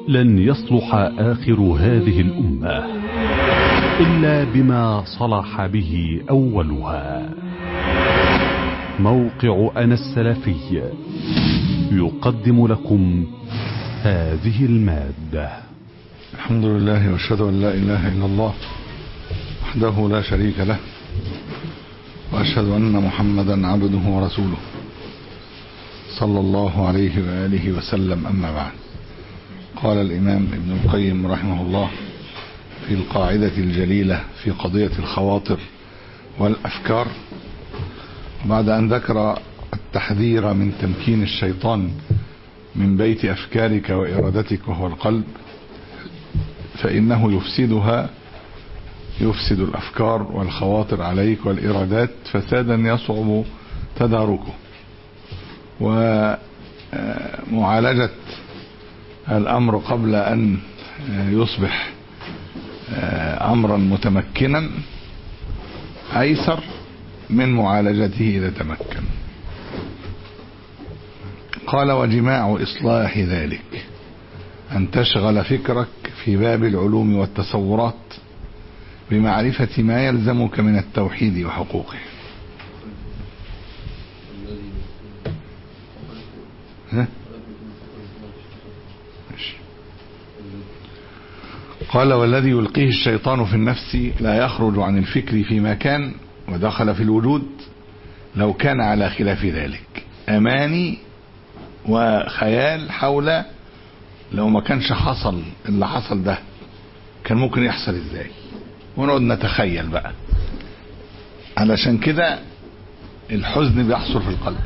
لن يصلح آخر هذه الأمة إلا بما صلح به أولها موقع أنا السلفي يقدم لكم هذه المادة الحمد لله واشهد ان لا اله الا الله وحده لا شريك له واشهد ان محمدا عبده ورسوله صلى الله عليه واله وسلم اما بعد قال الامام ابن القيم رحمه الله في القاعده الجليله في قضيه الخواطر والافكار بعد ان ذكر التحذير من تمكين الشيطان من بيت افكارك وارادتك وهو القلب فإنه يفسدها يفسد الأفكار والخواطر عليك والإرادات فسادا يصعب تداركه ومعالجة الأمر قبل أن يصبح أمرا متمكنا أيسر من معالجته إذا تمكن قال وجماع إصلاح ذلك أن تشغل فكرك في باب العلوم والتصورات بمعرفة ما يلزمك من التوحيد وحقوقه ها؟ ماشي. قال والذي يلقيه الشيطان في النفس لا يخرج عن الفكر فيما كان ودخل في الوجود لو كان على خلاف ذلك أماني وخيال حول لو ما كانش حصل اللي حصل ده كان ممكن يحصل ازاي ونقعد نتخيل بقى علشان كده الحزن بيحصل في القلب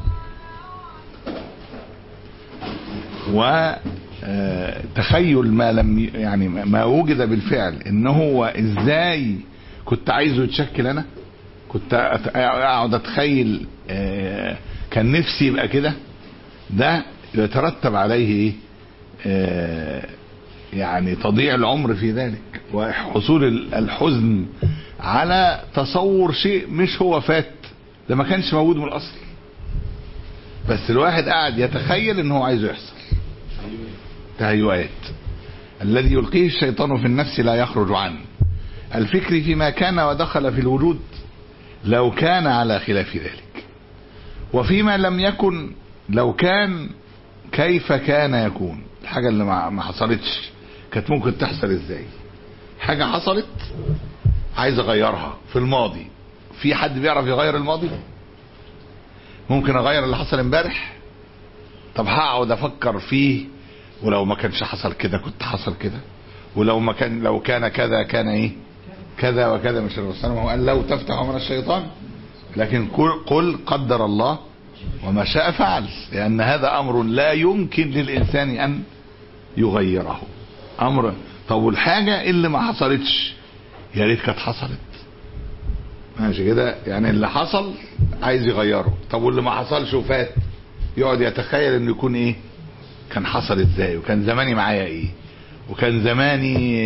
وتخيل ما لم يعني ما وجد بالفعل ان هو ازاي كنت عايزه يتشكل انا كنت اقعد اتخيل كان نفسي يبقى كده ده يترتب عليه ايه يعني تضيع العمر في ذلك وحصول الحزن على تصور شيء مش هو فات ده ما كانش موجود من الاصل بس الواحد قاعد يتخيل ان هو عايزه يحصل تهيؤات الذي يلقيه الشيطان في النفس لا يخرج عنه الفكر فيما كان ودخل في الوجود لو كان على خلاف ذلك وفيما لم يكن لو كان كيف كان يكون الحاجة اللي ما حصلتش كانت ممكن تحصل ازاي حاجة حصلت عايز اغيرها في الماضي في حد بيعرف يغير الماضي ممكن اغير اللي حصل امبارح طب هقعد افكر فيه ولو ما كانش حصل كده كنت حصل كده ولو ما كان لو كان كذا كان ايه كذا وكذا مش الرسول هو قال لو تفتح من الشيطان لكن قل قدر الله وما شاء فعل لأن هذا أمر لا يمكن للإنسان أن يغيره أمر طب والحاجة اللي ما حصلتش يا ريت كانت حصلت ماشي كده يعني اللي حصل عايز يغيره طب واللي ما حصلش وفات يقعد يتخيل انه يكون ايه كان حصل ازاي وكان زماني معايا ايه وكان زماني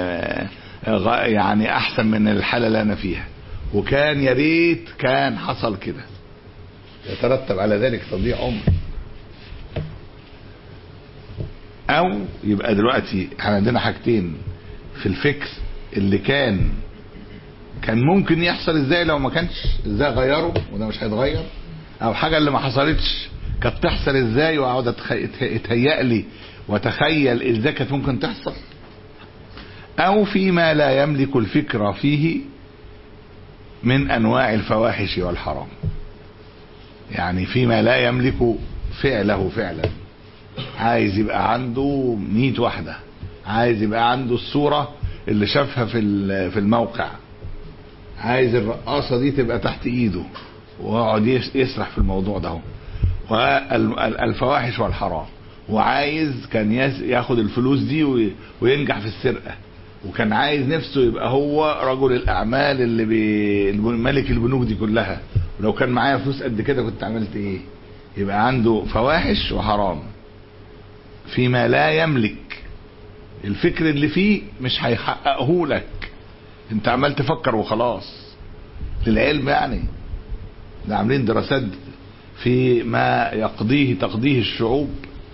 يعني احسن من الحاله اللي انا فيها وكان يا ريت كان حصل كده يترتب على ذلك تضييع عمر او يبقى دلوقتي احنا عندنا حاجتين في الفكر اللي كان كان ممكن يحصل ازاي لو ما كانش ازاي غيره وده مش هيتغير او حاجه اللي ما حصلتش كانت تحصل ازاي واقعد اتهيأ لي واتخيل ازاي كانت ممكن تحصل او فيما لا يملك الفكر فيه من انواع الفواحش والحرام يعني فيما لا يملك فعله فعلا عايز يبقى عنده مية واحدة عايز يبقى عنده الصورة اللي شافها في في الموقع عايز الرقاصة دي تبقى تحت ايده ويقعد يسرح في الموضوع ده والفواحش والحرام وعايز كان ياخد الفلوس دي وينجح في السرقة وكان عايز نفسه يبقى هو رجل الاعمال اللي بي... ملك البنوك دي كلها ولو كان معايا فلوس قد كده كنت عملت ايه يبقى عنده فواحش وحرام فيما لا يملك الفكر اللي فيه مش هيحققه لك انت عمال تفكر وخلاص للعلم يعني ده عاملين دراسات في ما يقضيه تقضيه الشعوب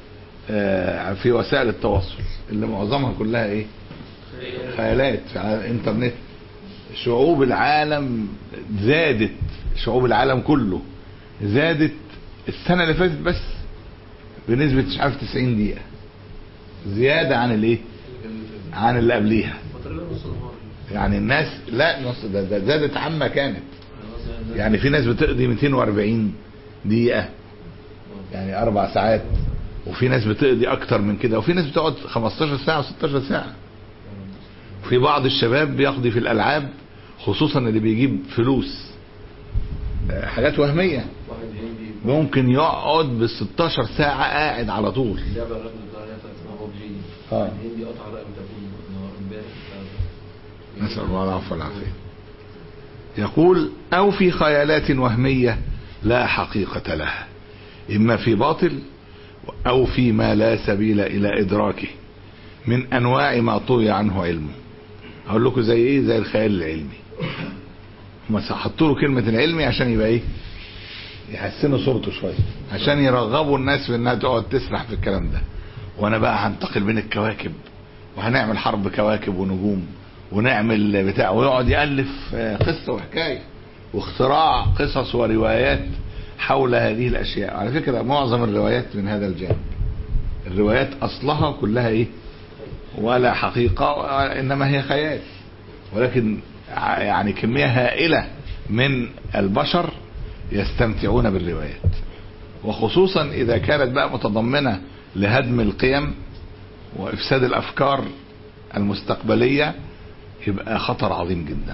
آه، في وسائل التواصل اللي معظمها كلها ايه خيالات على الانترنت شعوب العالم زادت شعوب العالم كله زادت السنه اللي فاتت بس بنسبه مش عارف 90 دقيقه زياده عن الايه عن اللي قبليها يعني الناس لا نص ده, ده زادت عما كانت يعني في ناس بتقضي 240 دقيقه يعني اربع ساعات وفي ناس بتقضي اكتر من كده وفي ناس بتقعد 15 ساعه و16 ساعه في بعض الشباب بيقضي في الالعاب خصوصا اللي بيجيب فلوس آه، حاجات وهميه واحد هندي ممكن يقعد بال 16 ساعه قاعد على طول اللعبه الرقم بتاع اللي اسمها ببجي اه. هندي قطع رقم تليفون النهار- امبارح نسأل الله العفو والعافية يقول أو في خيالات وهمية لا حقيقة لها إما في باطل أو فيما لا سبيل إلى إدراكه من أنواع ما طوي عنه علمه أقول لكم زي إيه زي الخيال العلمي هم حطوا له كلمة العلمي عشان يبقى إيه يحسنوا صورته شوية عشان يرغبوا الناس في إنها تقعد تسرح في الكلام ده وأنا بقى هنتقل بين الكواكب وهنعمل حرب كواكب ونجوم ونعمل بتاع ويقعد يألف آه، قصة وحكاية واختراع قصص وروايات حول هذه الأشياء على فكرة معظم الروايات من هذا الجانب الروايات أصلها كلها إيه ولا حقيقة إنما هي خيال ولكن ع- يعني كمية هائلة من البشر يستمتعون بالروايات وخصوصا إذا كانت بقى متضمنة لهدم القيم وإفساد الأفكار المستقبلية يبقى خطر عظيم جدا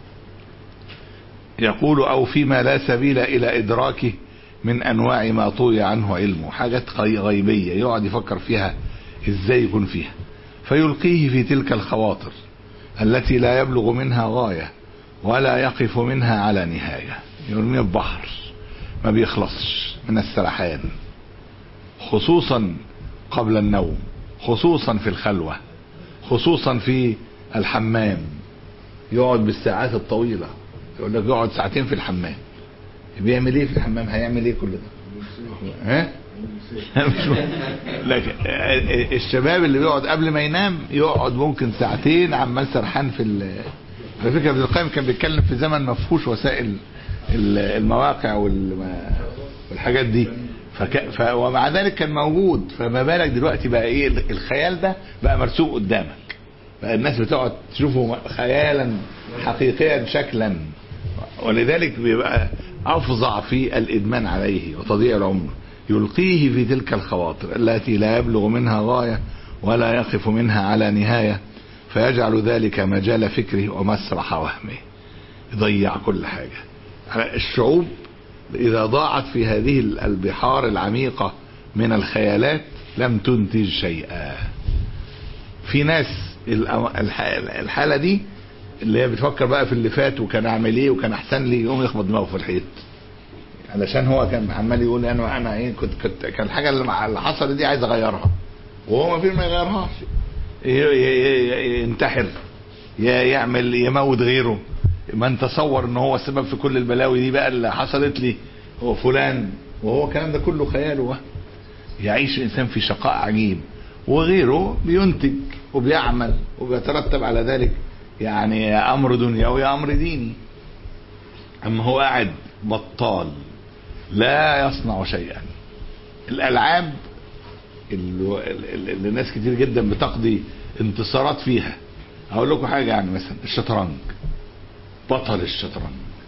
يقول أو فيما لا سبيل إلى إدراكه من أنواع ما طوي عنه علمه حاجات غي- غيبية يقعد يفكر فيها إزاي يكون فيها فيلقيه في تلك الخواطر التي لا يبلغ منها غاية ولا يقف منها على نهاية يرميه البحر ما بيخلصش من السرحان خصوصا قبل النوم خصوصا في الخلوة خصوصا في الحمام يقعد بالساعات الطويلة يقول لك يقعد ساعتين في الحمام بيعمل ايه في الحمام هيعمل ايه كل ده ها مش م- لكن الشباب اللي بيقعد قبل ما ينام يقعد ممكن ساعتين عمال سرحان في ال- على فكره ابن القيم كان بيتكلم في زمن ما فيهوش وسائل ال- المواقع والم- والحاجات دي فك... ف... ومع ذلك كان موجود فما بالك دلوقتي بقى ايه الخيال ده بقى مرسوم قدامك بقى الناس بتقعد تشوفه خيالا حقيقيا شكلا ولذلك بيبقى افظع في الادمان عليه وتضييع العمر يلقيه في تلك الخواطر التي لا يبلغ منها غايه ولا يقف منها على نهايه فيجعل ذلك مجال فكره ومسرح وهمه يضيع كل حاجه الشعوب اذا ضاعت في هذه البحار العميقه من الخيالات لم تنتج شيئا في ناس الأو- الح- الحاله دي اللي هي بتفكر بقى في اللي فات وكان اعمل ايه وكان احسن لي يقوم يخبط دماغه في الحيط علشان هو كان عمال يقول انا انا ايه كنت كنت كان الحاجه اللي مع- اللي حصلت دي عايز اغيرها وهو ما في ما يغيرهاش ي- ي- ي- ينتحر ي- يعمل يموت غيره من تصور ان هو السبب في كل البلاوي دي بقى اللي حصلت لي هو فلان وهو الكلام ده كله خيال وهم يعيش الانسان في شقاء عجيب وغيره بينتج وبيعمل وبيترتب على ذلك يعني امر دنيوي امر ديني اما هو قاعد بطال لا يصنع شيئا الالعاب اللي, اللي ناس كتير جدا بتقضي انتصارات فيها هقول لكم حاجه يعني مثلا الشطرنج بطل الشطرنج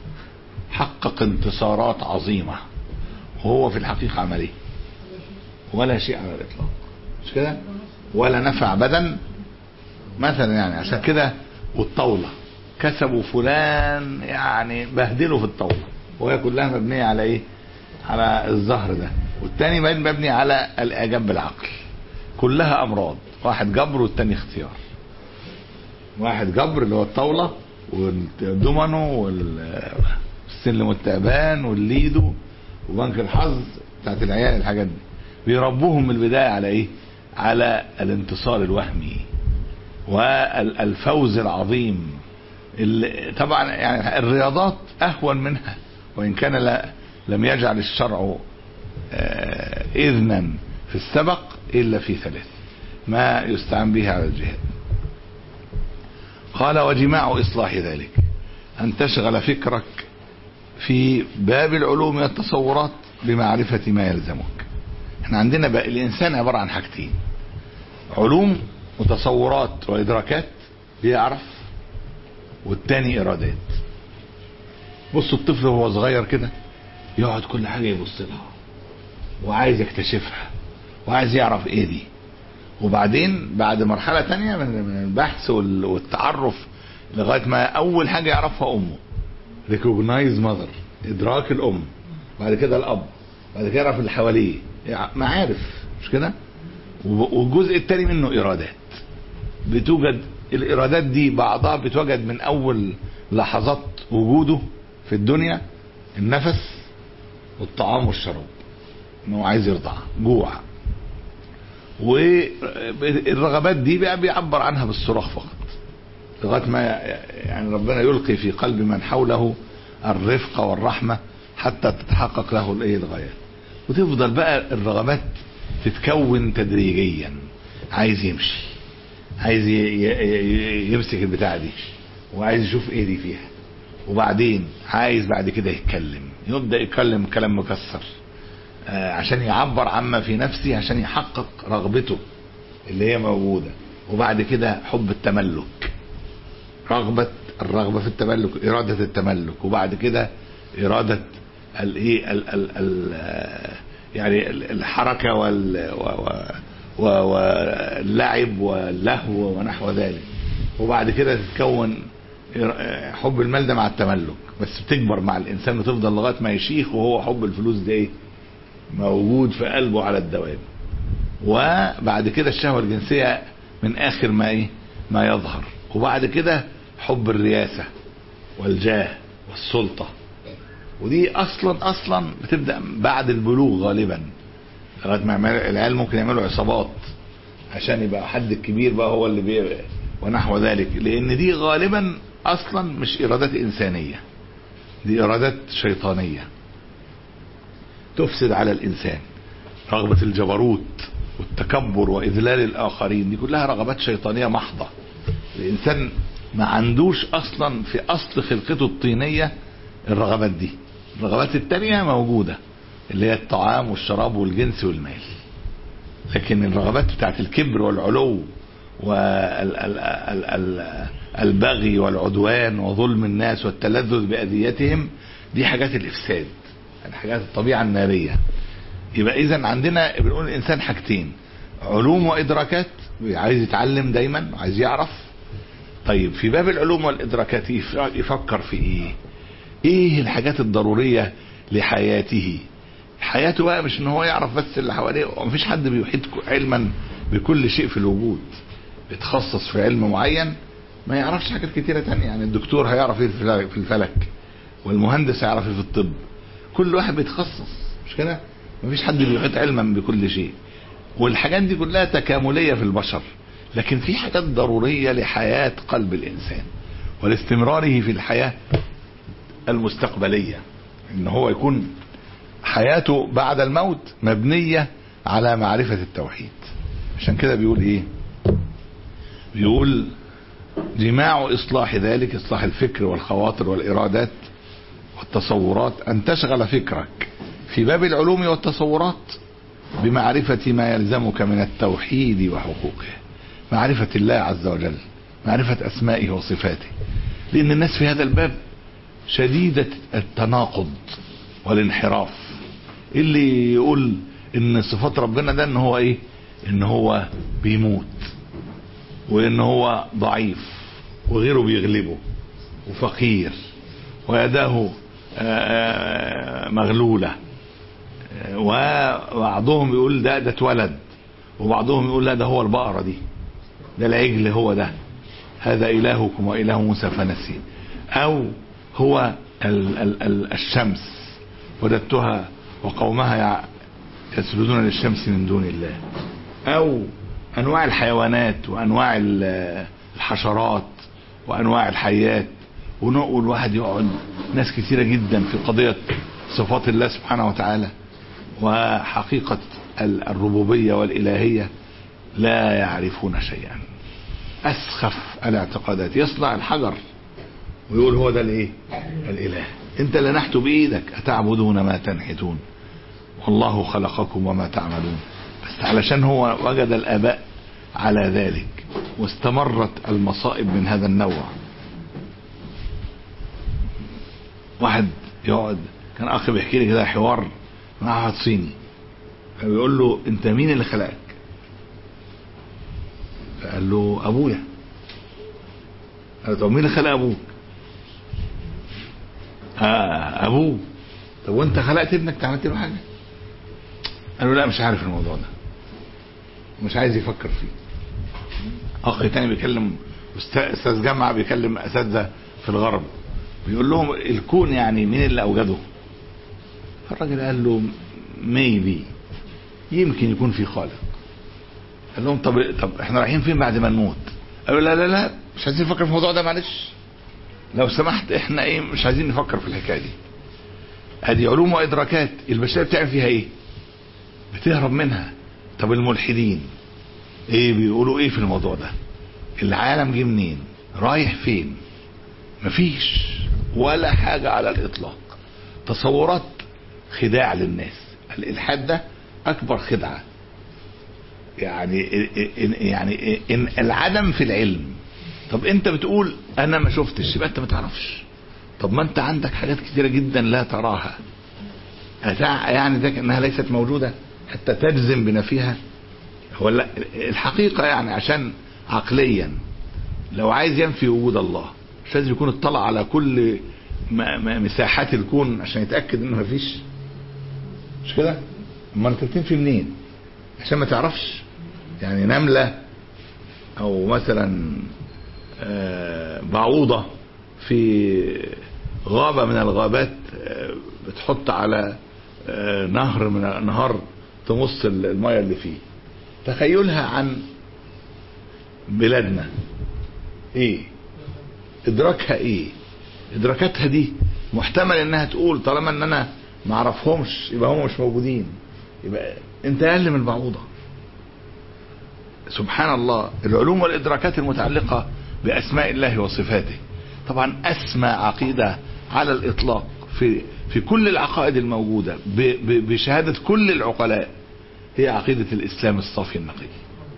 حقق انتصارات عظيمه وهو في الحقيقه عمل ايه ولا شيء على الاطلاق مش كده ولا نفع بدن مثلا يعني عشان كده والطاوله كسبوا فلان يعني بهدلوا في الطاوله وهي كلها مبنيه على ايه على الظهر ده والتاني مبني على الاعجاب بالعقل كلها امراض واحد جبر والتاني اختيار واحد جبر اللي هو الطاوله والدومينو والسلم والتعبان والليدو وبنك الحظ بتاعت العيال الحاجات دي بيربوهم من البدايه على ايه على الانتصار الوهمي والفوز العظيم اللي طبعا يعني الرياضات اهون منها وان كان لا لم يجعل الشرع آه، اذنا في السبق إلا في ثلاث ما يستعان به على الجهاد قال وجماع إصلاح ذلك أن تشغل فكرك في باب العلوم والتصورات بمعرفة ما يلزمك احنا عندنا بقى الإنسان عبارة عن حاجتين علوم وتصورات وإدراكات بيعرف والتاني إرادات بص الطفل وهو صغير كده يقعد كل حاجة يبص لها وعايز يكتشفها وعايز يعرف ايه دي وبعدين بعد مرحلة تانية من من البحث وال- والتعرف لغاية ما أول حاجة يعرفها أمه ريكوجنايز ماذر إدراك الأم بعد كده الأب بعد كده يعرف اللي حواليه يع- معارف مش كده و- والجزء التاني منه إرادات بتوجد الإرادات دي بعضها بتوجد من أول لحظات وجوده في الدنيا النفس والطعام والشراب انه عايز يرضع جوع والرغبات دي بقى بيعبر عنها بالصراخ فقط لغايه ما يعني ربنا يلقي في قلب من حوله الرفق والرحمه حتى تتحقق له الايه الغايات وتفضل بقى الرغبات تتكون تدريجيا عايز يمشي عايز ي- ي- ي- يمسك البتاعه دي وعايز يشوف ايه دي فيها وبعدين عايز بعد كده يتكلم يبدا يتكلم كلام مكسر آه، عشان يعبر عما في نفسه عشان يحقق رغبته اللي هي موجوده وبعد كده حب التملك رغبه الرغبه في التملك اراده التملك وبعد كده اراده الايه ال- ال- ال- آه، يعني ال- الحركه وال و- و- و- واللعب واللهو ونحو ذلك وبعد كده تتكون آه، حب المال ده مع التملك بس بتكبر مع الانسان وتفضل لغايه ما يشيخ وهو حب الفلوس ده ايه موجود في قلبه على الدوام وبعد كده الشهوة الجنسية من آخر ما إيه ما يظهر وبعد كده حب الرياسة والجاه والسلطة ودي أصلا أصلا بتبدأ بعد البلوغ غالبا لغاية ما يعمل- العيال ممكن يعملوا عصابات عشان يبقى حد الكبير بقى هو اللي بي ونحو ذلك لأن دي غالبا أصلا مش إرادات إنسانية دي إرادات شيطانية تفسد على الإنسان رغبة الجبروت والتكبر وإذلال الآخرين دي كلها رغبات شيطانية محضة الإنسان ما عندوش أصلا في أصل خلقته الطينية الرغبات دي الرغبات التانية موجودة اللي هي الطعام والشراب والجنس والمال لكن الرغبات بتاعت الكبر والعلو والبغي والعدوان وظلم الناس والتلذذ بأذيتهم دي حاجات الإفساد يعني حاجات الطبيعة النارية يبقى إذا عندنا بنقول الإنسان حاجتين علوم وإدراكات عايز يتعلم دايما عايز يعرف طيب في باب العلوم والإدراكات يف- يفكر في إيه إيه الحاجات الضرورية لحياته حياته بقى مش ان هو يعرف بس اللي حواليه ومفيش حد بيحيط علما بكل شيء في الوجود بيتخصص في علم معين ما يعرفش حاجات كتيرة تانية يعني الدكتور هيعرف ايه في الفلك- في الفلك والمهندس هيعرف ايه في الطب كل واحد بيتخصص مش كده مفيش حد بيحيط علما بكل شيء والحاجات دي كلها تكاملية في البشر لكن في حاجات ضرورية لحياة قلب الإنسان ولاستمراره في الحياة المستقبلية ان هو يكون حياته بعد الموت مبنية على معرفة التوحيد عشان كده بيقول ايه بيقول جماع اصلاح ذلك اصلاح الفكر والخواطر والارادات والتصورات ان تشغل فكرك في باب العلوم والتصورات بمعرفة ما يلزمك من التوحيد وحقوقه معرفة الله عز وجل معرفة اسمائه وصفاته لان الناس في هذا الباب شديدة التناقض والانحراف اللي يقول ان صفات ربنا ده ان هو ايه ان هو بيموت وان هو ضعيف وغيره بيغلبه وفقير ويداه آه، مغلولة آه، وبعضهم يقول ده ده اتولد وبعضهم يقول لا ده هو البقرة دي ده العجل هو ده هذا إلهكم وإله موسى فنسي أو هو ال ال ال الشمس وددتها وقومها يع- يسجدون للشمس من دون الله أو أنواع الحيوانات وأنواع ال- الحشرات وأنواع الحيات ونقول الواحد يقعد ناس كثيرة جدا في قضية صفات الله سبحانه وتعالى وحقيقة ال- الربوبية والإلهية لا يعرفون شيئا أسخف الاعتقادات يصنع الحجر ويقول هو ده الايه الاله انت اللي نحت بايدك اتعبدون ما تنحتون والله خلقكم وما تعملون بس علشان هو وجد الاباء على ذلك واستمرت المصائب من هذا النوع واحد يقعد كان اخ بيحكي لي كده حوار مع واحد صيني فبيقول له انت مين اللي خلقك فقال له ابويا قال له طب مين اللي خلق ابوك آه ابوه طب وانت خلقت ابنك عملت له حاجه قال له لا مش عارف الموضوع ده مش عايز يفكر فيه اخ تاني بيكلم أست- استاذ جامعه بيكلم اساتذه في الغرب بيقول لهم الكون يعني مين اللي اوجده فالراجل قال له ميبي يمكن يكون في خالق قال لهم طب طب احنا رايحين فين بعد ما نموت قالوا لا لا لا مش عايزين نفكر في الموضوع ده معلش لو سمحت احنا ايه مش عايزين نفكر في الحكايه دي هذه علوم وادراكات البشريه بتعمل فيها ايه بتهرب منها طب الملحدين ايه بيقولوا ايه في الموضوع ده العالم جه منين رايح فين مفيش ولا حاجة على الإطلاق تصورات خداع للناس الإلحاد ده أكبر خدعة يعني إن- يعني إن العدم في العلم طب أنت بتقول أنا ما شفتش يبقى أنت ما تعرفش طب ما أنت عندك حاجات كتيرة جدا لا تراها أتع- يعني ذلك أنها ليست موجودة حتى تجزم بنفيها هو لا الحقيقة يعني عشان عقليا لو عايز ينفي وجود الله مش لازم يكون اطلع على كل م- م- مساحات الكون عشان يتاكد انه مفيش مش كده امال انت بتنفي منين عشان ما تعرفش يعني نمله او مثلا آه، بعوضه في غابه من الغابات آه، بتحط على آه، نهر من نهر تمص الميه اللي فيه تخيلها عن بلادنا ايه ادراكها ايه ادراكاتها دي محتمل انها تقول طالما ان انا ما اعرفهمش يبقى هم مش موجودين يبقى انت اقل من البعوضه سبحان الله العلوم والادراكات المتعلقه باسماء الله وصفاته طبعا اسمى عقيده على الاطلاق في في كل العقائد الموجوده ب- ب- بشهاده كل العقلاء هي عقيده الاسلام الصافي النقي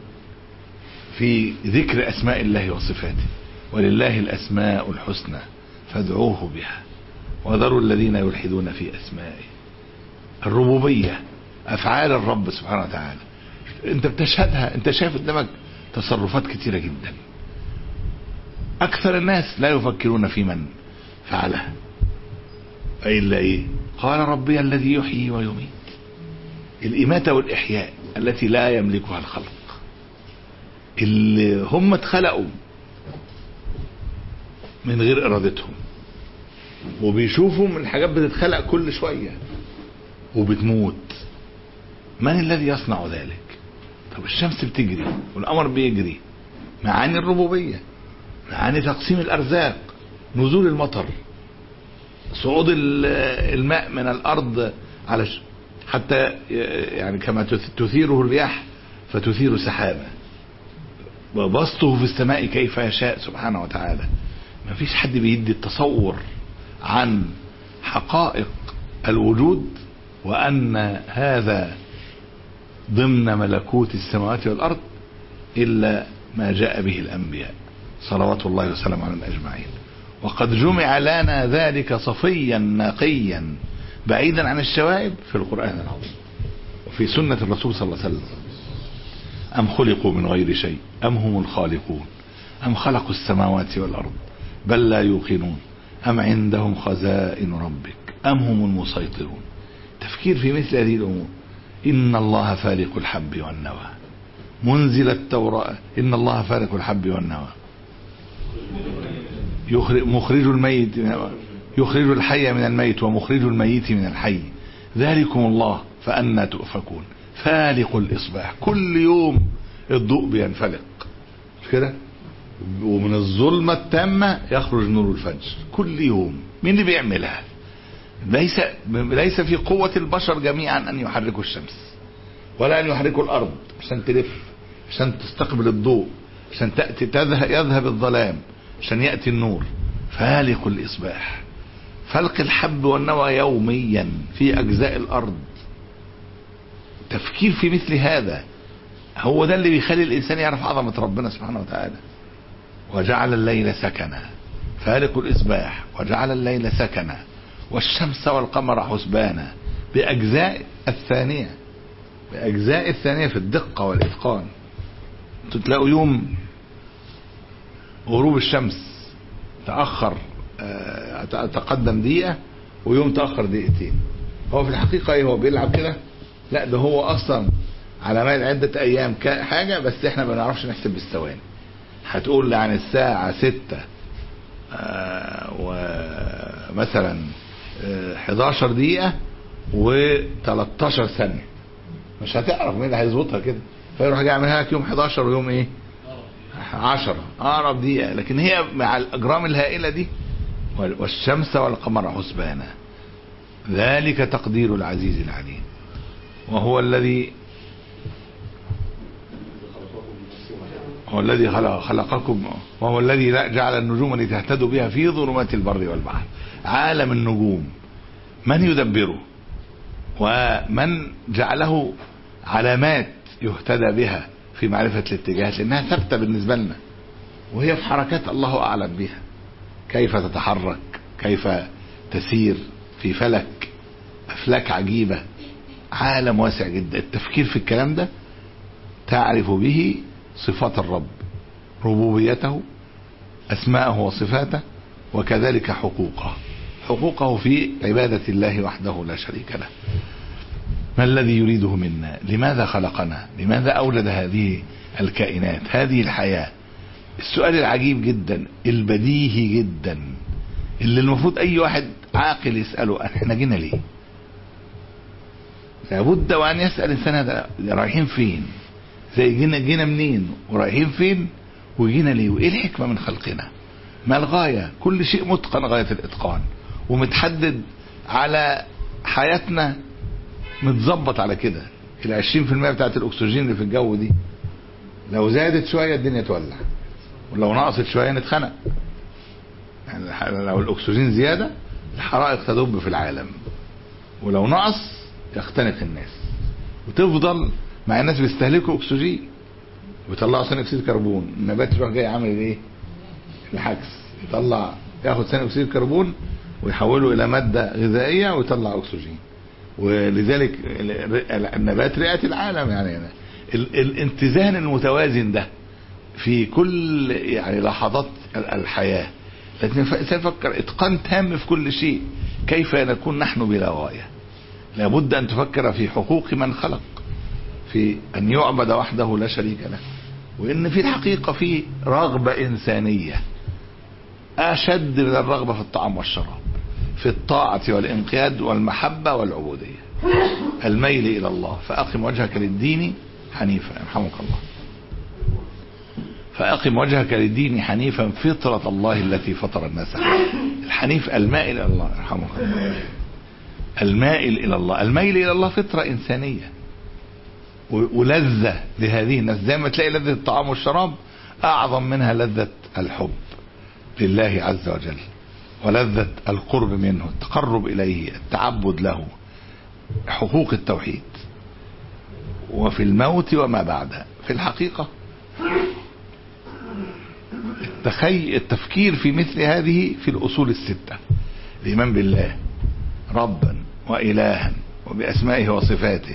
في ذكر اسماء الله وصفاته ولله الاسماء الحسنى فادعوه بها وذروا الذين يلحدون في اسمائه الربوبيه افعال الرب سبحانه وتعالى انت بتشهدها انت شايف قدامك تصرفات كتيره جدا اكثر الناس لا يفكرون في من فعلها الا ايه قال ربي الذي يحيي ويميت الاماته والاحياء التي لا يملكها الخلق اللي هم اتخلقوا من غير ارادتهم وبيشوفوا من حاجات بتتخلق كل شويه وبتموت من الذي يصنع ذلك طب الشمس بتجري والقمر بيجري معاني الربوبيه معاني تقسيم الارزاق نزول المطر صعود ال- الماء من الارض على ش- حتى يعني كما تث- تثيره الرياح فتثير سحابه وبسطه في السماء كيف يشاء سبحانه وتعالى ما فيش حد بيدي التصور عن حقائق الوجود وأن هذا ضمن ملكوت السماوات والأرض إلا ما جاء به الأنبياء صلوات الله وسلامه عليهم أجمعين وقد جمع لنا ذلك صفيا نقيا بعيدا عن الشوائب في القرآن العظيم وفي سنة الرسول صلى الله عليه وسلم أم خلقوا من غير شيء أم هم الخالقون أم خلقوا السماوات والأرض بل لا يوقنون أم عندهم خزائن ربك أم هم المسيطرون تفكير في مثل هذه الأمور إن الله فارق الحب والنوى منزل التوراة إن الله فارق الحب والنوى يخرج مخرج الميت يخرج الحي من الميت ومخرج الميت من الحي ذلكم الله فأنا تؤفكون فالق الإصباح كل يوم الضوء بينفلق مش كده ومن الظلمة التامة يخرج نور الفجر كل يوم مين اللي بيعملها ليس ليس في قوة البشر جميعا أن يحركوا الشمس ولا أن يحركوا الأرض عشان تلف عشان تستقبل الضوء عشان تأتي تذهب يذهب الظلام عشان يأتي النور فالق الإصباح فلق الحب والنوى يوميا في أجزاء الأرض تفكير في مثل هذا هو ده اللي بيخلي الإنسان يعرف عظمة ربنا سبحانه وتعالى وجعل الليل سكنا فالق الإصباح وجعل الليل سكنا والشمس والقمر حسبانا بأجزاء الثانية بأجزاء الثانية في الدقة والإتقان تلاقوا يوم غروب الشمس تأخر آه، تقدم دقيقة ويوم تأخر دقيقتين هو في الحقيقة ايه هو بيلعب كده لا ده هو أصلا على مال عدة أيام كا- حاجة بس احنا ما بنعرفش نحسب بالثواني هتقول عن الساعة ستة آه، ومثلا آه، 11 دقيقة و13 ثانية مش هتعرف مين اللي هيظبطها كده فيروح جاي يعملها لك يوم 11 ويوم ايه 10 اقرب دقيقة لكن هي مع الاجرام الهائلة دي وال- والشمس والقمر حسبانا ذلك تقدير العزيز العليم وهو الذي هو الذي خلق خلقكم وهو الذي لا- جعل النجوم لتهتدوا بها في ظلمات البر والبحر عالم النجوم من يدبره ومن جعله علامات يهتدى بها في معرفة الاتجاهات لأنها ثابتة بالنسبة لنا وهي في حركات الله أعلم بها كيف تتحرك كيف تسير في فلك أفلاك عجيبة عالم واسع جدا التفكير في الكلام ده تعرف به صفات الرب ربوبيته أسماءه وصفاته وكذلك حقوقه حقوقه في عبادة الله وحده لا شريك له ما الذي يريده منا لماذا خلقنا لماذا أولد هذه الكائنات هذه الحياة السؤال العجيب جدا البديهي جدا اللي المفروض أي واحد عاقل يسأله احنا جينا ليه لابد وأن يسأل الإنسان هذا رايحين فين زي جينا جينا منين ورايحين فين وجينا ليه وايه الحكمة من خلقنا ما الغاية كل شيء متقن غاية الاتقان ومتحدد على حياتنا متظبط على كده ال 20% بتاعت الاكسجين اللي في الجو دي لو زادت شوية الدنيا تولع ولو نقصت شوية نتخنق يعني الح- لو الاكسجين زيادة الحرائق تدب في العالم ولو نقص يختنق الناس وتفضل مع الناس بيستهلكوا اكسجين ويطلعوا ثاني اكسيد كربون النبات يروح جاي عامل ايه العكس يطلع ياخد ثاني اكسيد الكربون ويحوله الى ماده غذائيه ويطلع اكسجين ولذلك ال- ال- النبات رئه العالم يعني ال- الاتزان المتوازن ده في كل يعني لحظات ال- الحياه لكن الانسان يفكر اتقان تام في كل شيء كيف نكون نحن بلا غايه لابد ان تفكر في حقوق من خلق في ان يعبد وحده لا شريك له وان في الحقيقه في رغبه انسانيه اشد من الرغبه في الطعام والشراب في الطاعه والانقياد والمحبه والعبوديه الميل الى الله فاقم وجهك للدين حنيفا يرحمك الله فأقم وجهك للدين حنيفا فطرة الله التي فطر الناس عليها الحنيف المائل إلى الله يرحمك الله المائل إلى الله الميل إلى الله فطرة إنسانية و- ولذة لهذه الناس زي ما تلاقي لذة الطعام والشراب أعظم منها لذة الحب لله عز وجل ولذة القرب منه التقرب إليه التعبد له حقوق التوحيد وفي الموت وما بعده في الحقيقة التخي التفكير في مثل هذه في الأصول الستة الإيمان بالله ربا وإلها وبأسمائه وصفاته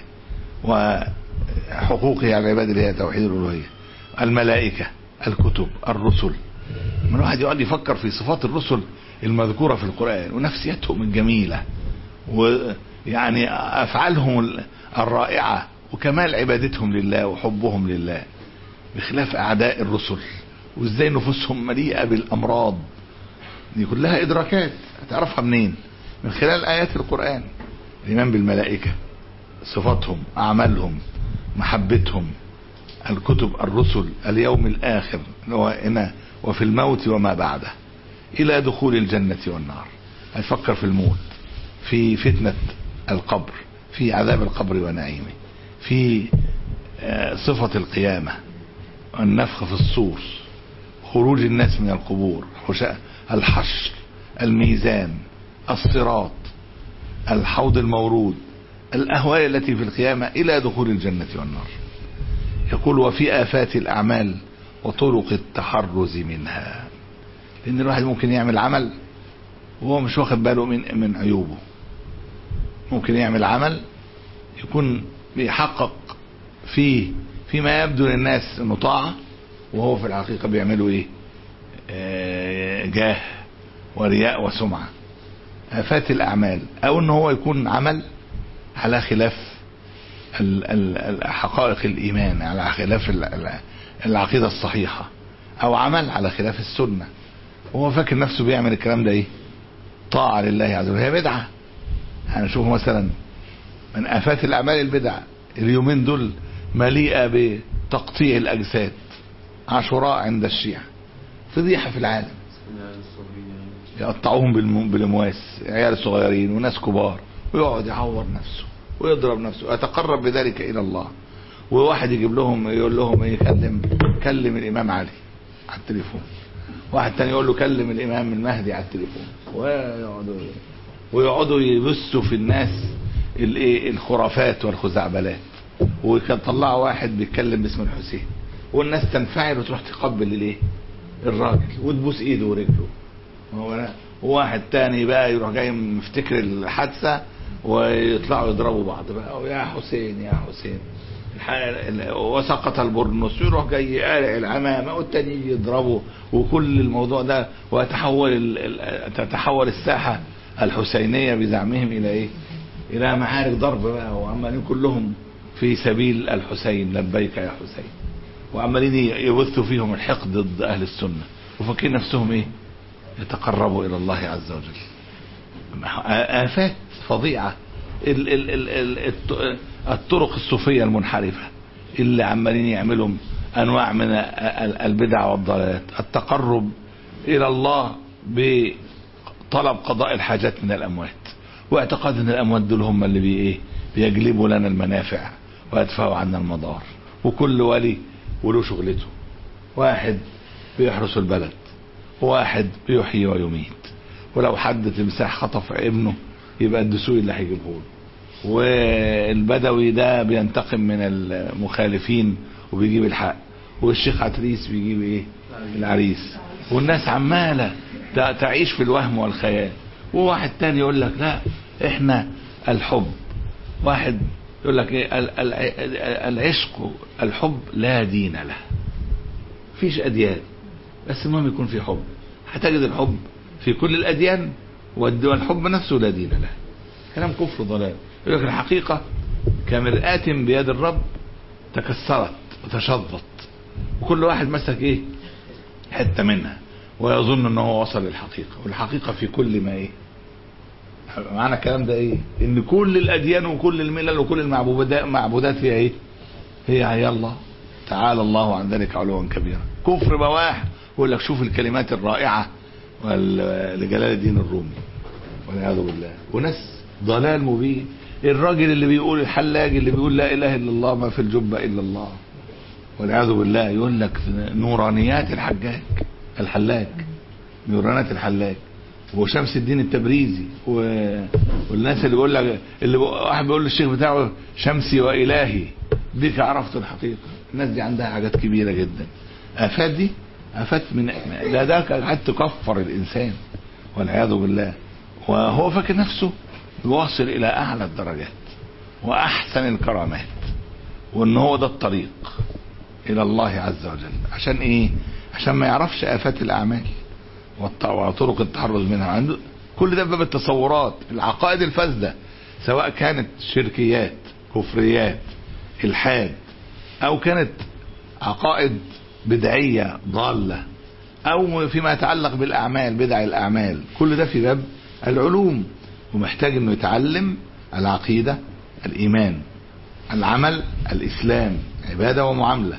وحقوقه على العباد اللي هي توحيد الألوهية الملائكة الكتب الرسل من واحد يقعد يفكر في صفات الرسل المذكورة في القرآن ونفسيتهم الجميلة ويعني أفعالهم الرائعة وكمال عبادتهم لله وحبهم لله بخلاف أعداء الرسل وإزاي نفوسهم مليئة بالأمراض دي كلها إدراكات هتعرفها منين من خلال آيات القرآن الإيمان بالملائكة صفاتهم أعمالهم محبتهم الكتب الرسل اليوم الآخر اللي هو هنا وفي الموت وما بعده إلى دخول الجنة والنار هتفكر في الموت في فتنة القبر في عذاب القبر ونعيمه في آه، صفة القيامة النفخ في الصور خروج الناس من القبور حشا- الحشر الميزان الصراط الحوض المورود الأهوال التي في القيامة إلى دخول الجنة والنار يقول وفي آفات الأعمال وطرق التحرز منها لأن الواحد ممكن يعمل عمل وهو مش واخد باله من من عيوبه ممكن يعمل عمل يكون بيحقق فيه فيما يبدو للناس انه طاعه وهو في الحقيقه بيعملوا ايه؟ آه، جاه ورياء وسمعه آفات الأعمال أو إن هو يكون عمل على خلاف ال- ال- ال- حقائق الإيمان على خلاف ال- ال- العقيدة الصحيحة أو عمل على خلاف السنة وهو فاكر نفسه بيعمل الكلام ده إيه طاعة لله عز وجل هي بدعة هنشوف مثلا من آفات الأعمال البدع اليومين دول مليئة بتقطيع الأجساد عاشوراء عند الشيعة فضيحة في العالم يقطعوهم بالم- بالمواس عيال صغيرين وناس كبار ويقعد يعور نفسه ويضرب نفسه يتقرب بذلك الى الله وواحد يجيب لهم يقول لهم ايه كلم كلم الامام علي على التليفون واحد تاني يقول له كلم الامام المهدي على التليفون ويقعدوا ويقعدوا يبثوا في الناس الايه الخرافات والخزعبلات وكان طلعوا واحد بيتكلم باسم الحسين والناس تنفعل وتروح تقبل الايه الراجل وتبوس ايده ورجله هو لا وواحد تاني بقى يروح جاي مفتكر الحادثه ويطلعوا يضربوا بعض بقى يا حسين يا حسين الح- ال- وسقط البرنس يروح جاي قارع العمامه والتاني يجي يضربه وكل الموضوع ده ويتحول ال- ال- تتحول الساحه الحسينيه بزعمهم الى ايه؟ الى معارك ضرب بقى وعمالين كلهم في سبيل الحسين لبيك يا حسين وعمالين يبثوا فيهم الحقد ضد اهل السنه وفاكرين نفسهم ايه؟ يتقربوا الى الله عز وجل آفات فظيعة ال ال ال ال الط- الطرق الصوفية المنحرفة اللي عمالين يعملوا أنواع من ال- البدع والضلالات التقرب إلى الله بطلب قضاء الحاجات من الأموات واعتقاد أن الأموات دول هم اللي بي إيه بيجلبوا لنا المنافع ويدفعوا عنا المضار وكل ولي وله شغلته واحد بيحرس البلد واحد بيحيي ويميت ولو حد تمساح خطف ابنه يبقى الدسوقي اللي هيجيبه له والبدوي ده بينتقم من المخالفين وبيجيب الحق والشيخ عتريس بيجيب ايه العريس والناس عمالة تع- تعيش في الوهم والخيال وواحد تاني يقول لك لا احنا الحب واحد يقول لك ايه ال- ال- العشق الحب لا دين له فيش اديان بس المهم يكون في حب هتجد الحب في كل الاديان والد- والحب نفسه لا دين له كلام كفر ضلال يقول لك الحقيقه كمرآة بيد الرب تكسرت وتشظت وكل واحد مسك ايه حته منها ويظن ان هو وصل للحقيقه والحقيقه في كل ما ايه معنى الكلام ده ايه ان كل الاديان وكل الملل وكل المعبودات معبودات فيها ايه هي عيا الله تعالى الله عن ذلك علوا كبيرا كفر بواح يقول لك شوف الكلمات الرائعه وال- لجلال الدين الرومي والعياذ بالله وناس ضلال مبين الراجل اللي بيقول الحلاج اللي بيقول لا اله الا الله ما في الجبه الا الله والعياذ بالله يقول لك نورانيات الحجاج الحلاج نورانيات الحلاج وشمس الدين التبريزي و... والناس اللي بيقول لك اللي بي... واحد بيقول للشيخ بتاعه شمسي والهي بك عرفت الحقيقه الناس دي عندها حاجات كبيره جدا افات دي افات من ده ده قد تكفر الانسان والعياذ بالله وهو فاكر نفسه يواصل الى اعلى الدرجات واحسن الكرامات وان هو ده الطريق الى الله عز وجل عشان ايه عشان ما يعرفش افات الاعمال والط- وطرق التحرز منها عنده كل ده باب التصورات العقائد الفاسده سواء كانت شركيات كفريات الحاد او كانت عقائد بدعيه ضاله او فيما يتعلق بالاعمال بدع الاعمال كل ده في باب العلوم ومحتاج انه يتعلم العقيده الايمان العمل الاسلام عباده ومعامله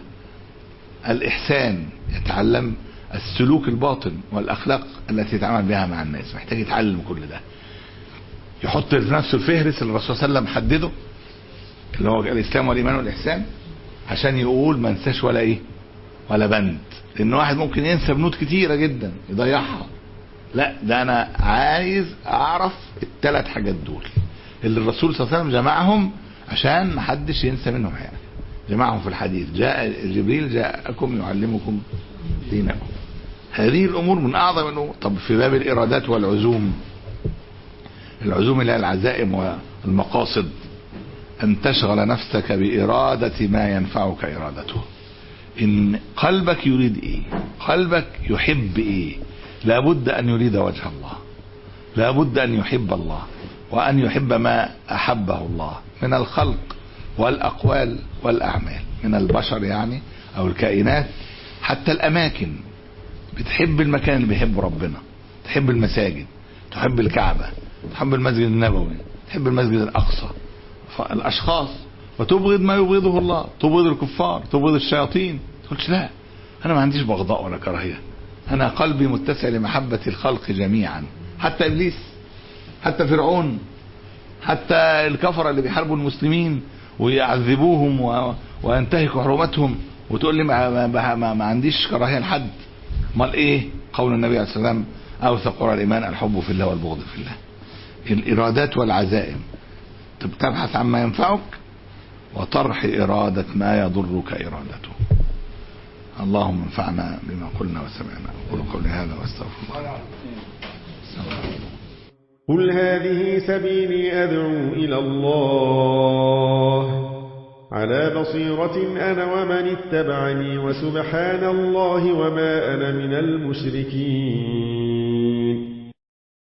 الإحسان يتعلم السلوك الباطن والأخلاق التي يتعامل بها مع الناس محتاج يتعلم كل ده يحط في نفسه الفهرس اللي الرسول صلى الله عليه وسلم حدده اللي هو الاسلام والايمان والاحسان عشان يقول ما انساش ولا ايه ولا بند لان واحد ممكن ينسى بنود كتيره جدا يضيعها لا ده انا عايز اعرف الثلاث حاجات دول اللي الرسول صلى الله عليه وسلم جمعهم عشان محدش ينسى منهم حاجه جمعهم في الحديث جاء جبريل جاءكم يعلمكم دينكم هذه الامور من اعظم الامور طب في باب الارادات والعزوم العزوم اللي هي العزائم والمقاصد ان تشغل نفسك بارادة ما ينفعك ارادته ان قلبك يريد ايه قلبك يحب ايه لابد ان يريد وجه الله لابد ان يحب الله وان يحب ما احبه الله من الخلق والاقوال والاعمال من البشر يعني او الكائنات حتى الاماكن بتحب المكان اللي بيحبه ربنا تحب المساجد تحب الكعبة تحب المسجد النبوي تحب المسجد الأقصى الأشخاص وتبغض ما يبغضه الله تبغض الكفار تبغض الشياطين تقولش لا أنا ما عنديش بغضاء ولا كراهية أنا قلبي متسع لمحبة الخلق جميعا حتى إبليس حتى فرعون حتى الكفرة اللي بيحاربوا المسلمين ويعذبوهم و... وينتهكوا حرمتهم وتقول لي ما, ما, ما, ما عنديش كراهية لحد امال ايه قول النبي عليه الصلاه والسلام اوثق قرى الايمان الحب في الله والبغض في الله الارادات والعزائم تبحث عما ينفعك وطرح إرادة ما يضرك إرادته اللهم انفعنا بما قلنا وسمعنا أقول قولي هذا واستغفر الله السلام عليكم. قل هذه سبيلي أدعو إلى الله على بصيرة أنا ومن اتبعني وسبحان الله وما أنا من المشركين